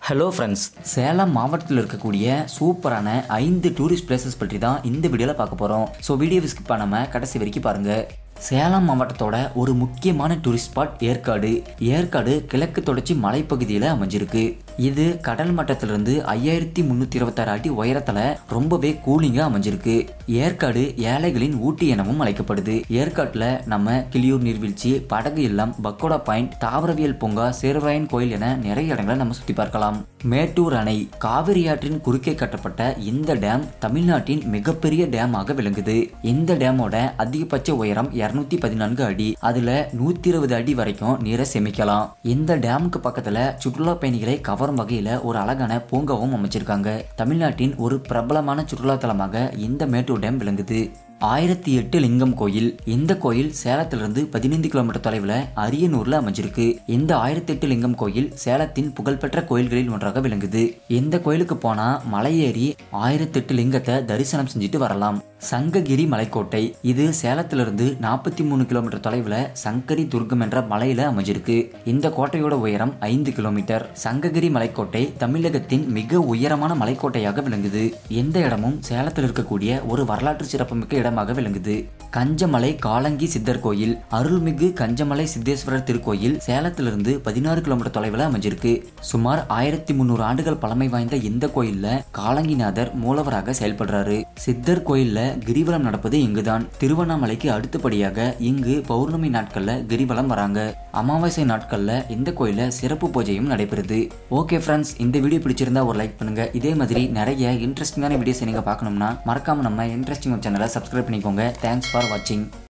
hello friends Salem மாவட்டத்தில் இருக்கக்கூடிய சூப்பரான ஐந்து டூரிஸ்ட் பிளேசஸ் பற்றி தான் இந்த வீடியோவில் பார்க்க போகிறோம் ஸோ வீடியோவை ஸ்கிப் பண்ணாமல் கடைசி வரைக்கும் பாருங்கள் சேலம் மாவட்டத்தோட ஒரு முக்கியமான டூரிஸ்ட் ஸ்பாட் ஏற்காடு ஏற்காடு கிழக்கு தொடர்ச்சி மலைப்பகுதியில் அமைஞ்சிருக்கு இது கடல் மட்டத்திலிருந்து ஐயாயிரத்தி முந்நூற்றி இருபத்தாறு அடி உயரத்தில் ரொம்பவே கூலிங்காக அமைஞ்சிருக்கு ஏற்காடு ஏழைகளின் ஊட்டி எனவும் அழைக்கப்படுது ஏற்காட்டில் நம்ம கிளியூர் நீர்வீழ்ச்சி படகு இல்லம் பக்கோடா பாயிண்ட் தாவரவியல் பூங்கா சேர்வராயன் கோயில் என நிறைய இடங்களை நம்ம சுற்றி பார்க்கலாம் மேட்டூர் அணை காவிரி ஆற்றின் குறுக்கே கட்டப்பட்ட இந்த டேம் தமிழ்நாட்டின் மிகப்பெரிய டேமாக விளங்குது இந்த டேமோட அதிகபட்ச உயரம் இருநூத்தி பதினான்கு அடி அதுல நூத்தி இருபது அடி வரைக்கும் நீரை சேமிக்கலாம் இந்த டேமுக்கு பக்கத்துல சுற்றுலா பயணிகளை கவரும் வகையில ஒரு அழகான பூங்காவும் அமைச்சிருக்காங்க தமிழ்நாட்டின் ஒரு பிரபலமான சுற்றுலா தலமாக இந்த மேட்டூர் டேம் விளங்குது ஆயிரத்தி எட்டு லிங்கம் கோயில் இந்த கோயில் சேலத்திலிருந்து பதினைந்து கிலோமீட்டர் தொலைவில் அரியனூர்ல அமைஞ்சிருக்கு இந்த ஆயிரத்தி எட்டு லிங்கம் கோயில் சேலத்தின் புகழ்பெற்ற கோயில்களில் ஒன்றாக விளங்குது இந்த கோயிலுக்கு போனா மலையேறி ஆயிரத்தி எட்டு லிங்கத்தை தரிசனம் செஞ்சுட்டு வரலாம் சங்ககிரி மலைக்கோட்டை இது சேலத்திலிருந்து நாற்பத்தி மூணு கிலோமீட்டர் தொலைவில் சங்கரி துர்க்கம் என்ற மலையில அமைஞ்சிருக்கு இந்த கோட்டையோட உயரம் ஐந்து கிலோமீட்டர் சங்ககிரி மலைக்கோட்டை தமிழகத்தின் மிக உயரமான மலைக்கோட்டையாக விளங்குது எந்த இடமும் சேலத்தில் இருக்கக்கூடிய ஒரு வரலாற்று சிறப்புமிக்க இடமாக விளங்குது கஞ்சமலை காலங்கி சித்தர் கோயில் அருள்மிகு கஞ்சமலை சித்தேஸ்வரர் திருக்கோயில் சேலத்திலிருந்து பதினாறு கிலோமீட்டர் தொலைவில் அமைஞ்சிருக்கு சுமார் ஆயிரத்தி முந்நூறு ஆண்டுகள் பழமை வாய்ந்த இந்த கோயில்ல காலங்கிநாதர் மூலவராக செயல்படுறாரு சித்தர் கோயில்ல கிரிவலம் நடப்பது இங்குதான் திருவண்ணாமலைக்கு அடுத்தபடியாக இங்கு பௌர்ணமி நாட்கள்ல கிரிவலம் வராங்க அமாவாசை நாட்கள்ல இந்த கோயில்ல சிறப்பு பூஜையும் நடைபெறுது ஓகே ஃப்ரெண்ட்ஸ் இந்த வீடியோ பிடிச்சிருந்தா ஒரு லைக் பண்ணுங்க இதே மாதிரி நிறைய இன்ட்ரெஸ்டிங்கான வீடியோஸ் நீங்க பார்க்கணும்னா மறக்காம நம்ம இன்ட்ரெஸ்டிங் சேனலை சப்ஸ்கிரைப் பண்ணிக்கோங்க தேங்க்ஸ் ஃபார் வாட்சிங்